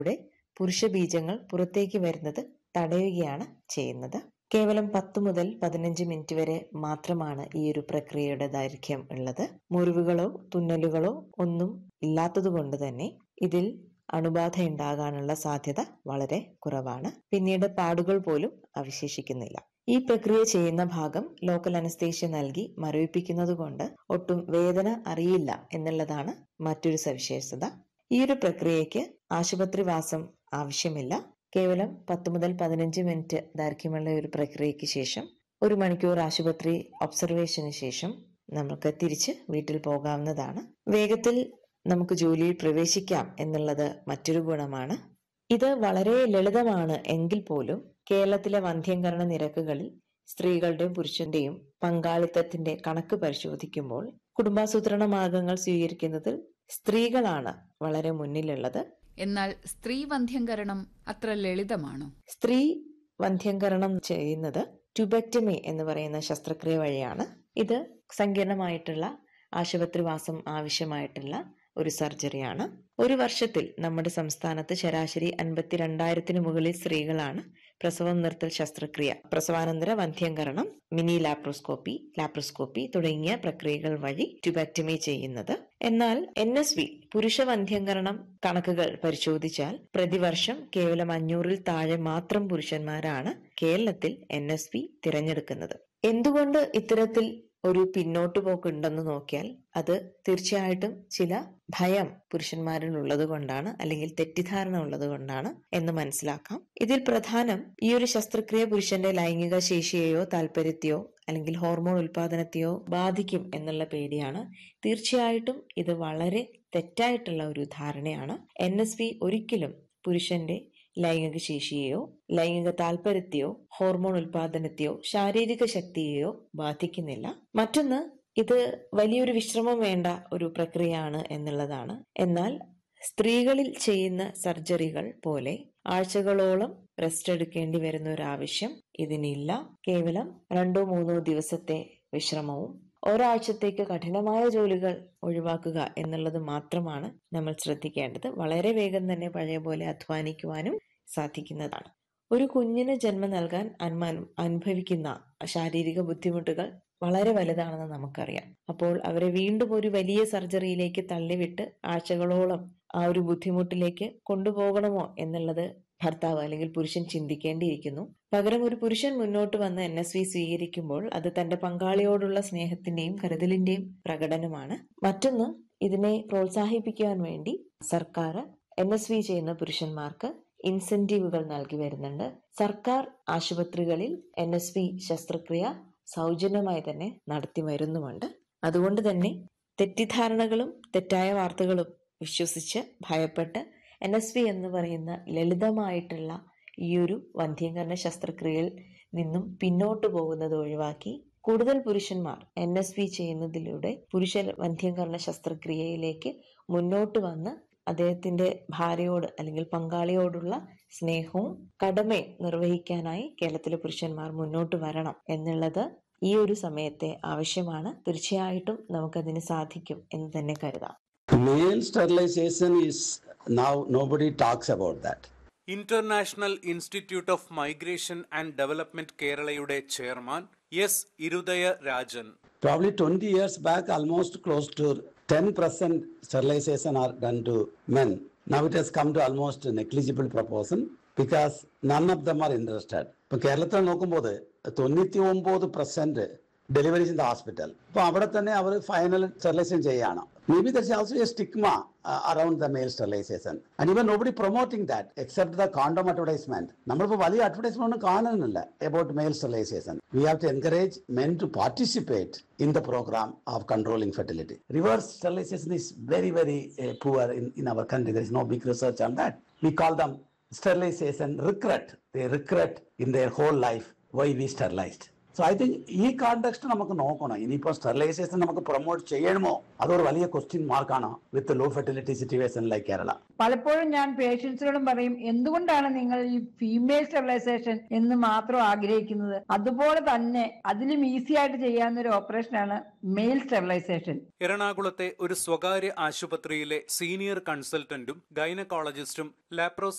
ഇവിടെ പുരുഷ ബീജങ്ങൾ പുറത്തേക്ക് വരുന്നത് തടയുകയാണ് ചെയ്യുന്നത് കേവലം പത്ത് മുതൽ പതിനഞ്ച് മിനിറ്റ് വരെ മാത്രമാണ് ഈ ഒരു പ്രക്രിയയുടെ ദൈർഘ്യം ഉള്ളത് മുറിവുകളോ തുന്നലുകളോ ഒന്നും ഇല്ലാത്തതുകൊണ്ട് തന്നെ ഇതിൽ അണുബാധ ഉണ്ടാകാനുള്ള സാധ്യത വളരെ കുറവാണ് പിന്നീട് പാടുകൾ പോലും അവശേഷിക്കുന്നില്ല ഈ പ്രക്രിയ ചെയ്യുന്ന ഭാഗം ലോക്കൽ അനസ്തേഷ്യ നൽകി മരവിപ്പിക്കുന്നത് കൊണ്ട് ഒട്ടും വേദന അറിയില്ല എന്നുള്ളതാണ് മറ്റൊരു സവിശേഷത ഈ ഒരു പ്രക്രിയയ്ക്ക് ആശുപത്രിവാസം ആവശ്യമില്ല കേവലം പത്ത് മുതൽ പതിനഞ്ച് മിനിറ്റ് ദൈർഘ്യമുള്ള ഒരു പ്രക്രിയയ്ക്ക് ശേഷം ഒരു മണിക്കൂർ ആശുപത്രി ഒബ്സർവേഷന് ശേഷം നമുക്ക് തിരിച്ച് വീട്ടിൽ പോകാവുന്നതാണ് വേഗത്തിൽ നമുക്ക് ജോലിയിൽ പ്രവേശിക്കാം എന്നുള്ളത് മറ്റൊരു ഗുണമാണ് ഇത് വളരെ ലളിതമാണ് എങ്കിൽ പോലും കേരളത്തിലെ വന്ധ്യംകരണ നിരക്കുകളിൽ സ്ത്രീകളുടെയും പുരുഷന്റെയും പങ്കാളിത്തത്തിന്റെ കണക്ക് പരിശോധിക്കുമ്പോൾ കുടുംബാസൂത്രണ മാർഗങ്ങൾ സ്വീകരിക്കുന്നതിൽ സ്ത്രീകളാണ് വളരെ മുന്നിലുള്ളത് എന്നാൽ സ്ത്രീ വന്ധ്യംകരണം അത്ര ലളിതമാണോ സ്ത്രീ വന്ധ്യംകരണം ചെയ്യുന്നത് ട്യൂബക്ടമി എന്ന് പറയുന്ന ശസ്ത്രക്രിയ വഴിയാണ് ഇത് സങ്കീർണമായിട്ടുള്ള ആശുപത്രിവാസം ആവശ്യമായിട്ടുള്ള ഒരു സർജറിയാണ് ഒരു വർഷത്തിൽ നമ്മുടെ സംസ്ഥാനത്ത് ശരാശരി അൻപത്തിരണ്ടായിരത്തിന് മുകളിൽ സ്ത്രീകളാണ് പ്രസവം നിർത്തൽ ശസ്ത്രക്രിയ പ്രസവാനന്തര വന്ധ്യംകരണം മിനി ലാപ്രോസ്കോപ്പി ലാപ്രോസ്കോപ്പി തുടങ്ങിയ പ്രക്രിയകൾ വഴി ട്യൂബക്ടമി ചെയ്യുന്നത് എന്നാൽ എൻ എസ് വി പുരുഷ വന്ധ്യംകരണം കണക്കുകൾ പരിശോധിച്ചാൽ പ്രതിവർഷം കേവലം അഞ്ഞൂറിൽ താഴെ മാത്രം പുരുഷന്മാരാണ് കേരളത്തിൽ എൻ എസ് വി തിരഞ്ഞെടുക്കുന്നത് എന്തുകൊണ്ട് ഇത്തരത്തിൽ ഒരു പിന്നോട്ട് പോക്കുണ്ടെന്ന് നോക്കിയാൽ അത് തീർച്ചയായിട്ടും ചില ഭയം പുരുഷന്മാരിൽ ഉള്ളത് കൊണ്ടാണ് അല്ലെങ്കിൽ തെറ്റിദ്ധാരണ ഉള്ളത് കൊണ്ടാണ് എന്ന് മനസ്സിലാക്കാം ഇതിൽ പ്രധാനം ഈ ഒരു ശസ്ത്രക്രിയ പുരുഷന്റെ ലൈംഗിക ശേഷിയെയോ താല്പര്യത്തെയോ അല്ലെങ്കിൽ ഹോർമോൺ ഉൽപാദനത്തെയോ ബാധിക്കും എന്നുള്ള പേടിയാണ് തീർച്ചയായിട്ടും ഇത് വളരെ തെറ്റായിട്ടുള്ള ഒരു ധാരണയാണ് എൻ എസ് വി ഒരിക്കലും പുരുഷന്റെ ലൈംഗിക ശേഷിയെയോ ലൈംഗിക താല്പര്യത്തെയോ ഹോർമോൺ ഉൽപാദനത്തെയോ ശാരീരിക ശക്തിയെയോ ബാധിക്കുന്നില്ല മറ്റൊന്ന് ഇത് വലിയൊരു വിശ്രമം വേണ്ട ഒരു പ്രക്രിയയാണ് എന്നുള്ളതാണ് എന്നാൽ സ്ത്രീകളിൽ ചെയ്യുന്ന സർജറികൾ പോലെ ആഴ്ചകളോളം റെസ്റ്റ് എടുക്കേണ്ടി വരുന്ന ഒരു ആവശ്യം ഇതിനില്ല കേവലം രണ്ടോ മൂന്നോ ദിവസത്തെ വിശ്രമവും ഒരാഴ്ചത്തേക്ക് കഠിനമായ ജോലികൾ ഒഴിവാക്കുക എന്നുള്ളത് മാത്രമാണ് നമ്മൾ ശ്രദ്ധിക്കേണ്ടത് വളരെ വേഗം തന്നെ പഴയ പോലെ അധ്വാനിക്കുവാനും സാധിക്കുന്നതാണ് ഒരു കുഞ്ഞിന് ജന്മം നൽകാൻ അനുമാനം അനുഭവിക്കുന്ന ശാരീരിക ബുദ്ധിമുട്ടുകൾ വളരെ വലുതാണെന്ന് നമുക്കറിയാം അപ്പോൾ അവരെ വീണ്ടും ഒരു വലിയ സർജറിയിലേക്ക് തള്ളിവിട്ട് ആഴ്ചകളോളം ആ ഒരു ബുദ്ധിമുട്ടിലേക്ക് കൊണ്ടുപോകണമോ എന്നുള്ളത് ഭർത്താവ് അല്ലെങ്കിൽ പുരുഷൻ ചിന്തിക്കേണ്ടിയിരിക്കുന്നു പകരം ഒരു പുരുഷൻ മുന്നോട്ട് വന്ന് എൻ എസ് വി സ്വീകരിക്കുമ്പോൾ അത് തന്റെ പങ്കാളിയോടുള്ള സ്നേഹത്തിന്റെയും കരുതലിന്റെയും പ്രകടനമാണ് മറ്റൊന്ന് ഇതിനെ പ്രോത്സാഹിപ്പിക്കുവാൻ വേണ്ടി സർക്കാർ എൻ എസ് വി ചെയ്യുന്ന പുരുഷന്മാർക്ക് ഇൻസെന്റീവുകൾ നൽകി വരുന്നുണ്ട് സർക്കാർ ആശുപത്രികളിൽ എൻ എസ് വി ശസ്ത്രക്രിയ സൗജന്യമായി തന്നെ നടത്തി വരുന്നുമുണ്ട് അതുകൊണ്ട് തന്നെ തെറ്റിദ്ധാരണകളും തെറ്റായ വാർത്തകളും വിശ്വസിച്ച് ഭയപ്പെട്ട് എൻ എസ് വി എന്ന് പറയുന്ന ലളിതമായിട്ടുള്ള ഈ ഒരു വന്ധ്യീകരണ ശസ്ത്രക്രിയയിൽ നിന്നും പിന്നോട്ട് പോകുന്നത് ഒഴിവാക്കി കൂടുതൽ പുരുഷന്മാർ എൻ എസ് വി ചെയ്യുന്നതിലൂടെ പുരുഷ വന്ധ്യീകരണ ശസ്ത്രക്രിയയിലേക്ക് മുന്നോട്ട് വന്ന് അദ്ദേഹത്തിന്റെ ഭാര്യയോട് അല്ലെങ്കിൽ പങ്കാളിയോടുള്ള സ്നേഹവും കടമയും നിർവഹിക്കാനായി കേരളത്തിലെ പുരുഷന്മാർ മുന്നോട്ട് വരണം എന്നുള്ളത് ഈ ഒരു സമയത്തെ ആവശ്യമാണ് തീർച്ചയായിട്ടും നമുക്കതിന് സാധിക്കും എന്ന് തന്നെ കരുതാം Male sterilization is now nobody talks about that. International institute of migration and development കേരളയുടെ chairman S Irudaya Rajan Probably 20 years back, almost close to 10% sterilization are done to men. Now it has come to almost negligible proportion because none of them are interested. ഇപ്പൊ കേരളത്തിൽ നോക്കുമ്പോൾ തൊണ്ണൂറ്റി ഒമ്പത് percent deliveries in the hospital അപ്പൊ അവിടെ തന്നെ അവർ final sterilisation ചെയ്യാണ് maybe there's also a stigma around the male sterilisation and even nobody promoting that except the condom advertisement നമ്മളിപ്പോൾ വലിയ അഡ്വർടൈസ്മെന്റ് ഒന്നും കാണുന്നില്ല about male sterilisation we have to encourage men to participate in the program of controlling fertility. Reverse sterilization is very, very uh, poor in, in our country. There is no big research on that. We call them sterilization regret. They regret in their whole life why we sterilized. So I think ഈ context നമുക്ക് നോക്കണം ഇനിയിപ്പോൾ sterilisation നമുക്ക് promote ചെയ്യണമോ അതൊരു വലിയ question മാർക്കാണ് with low fertility situation like Kerala പലപ്പോഴും ഞാൻ പേഷ്യൻസിനോടും പറയും എന്തുകൊണ്ടാണ് നിങ്ങൾ ഈ ഫീമെയിൽ സ്റ്റെറിലൈസേഷൻ എന്ന് മാത്രം ആഗ്രഹിക്കുന്നത് അതുപോലെ തന്നെ അതിലും ഈസി ആയിട്ട് ചെയ്യാവുന്ന ഒരു ഓപ്പറേഷനാണ് മെയിൽ സ്റ്റെറിലൈസേഷൻ എറണാകുളത്തെ ഒരു സ്വകാര്യ ആശുപത്രിയിലെ സീനിയർ കൺസൾട്ടന്റും ഗൈനക്കോളജിസ്റ്റും ലാപ്രോസ്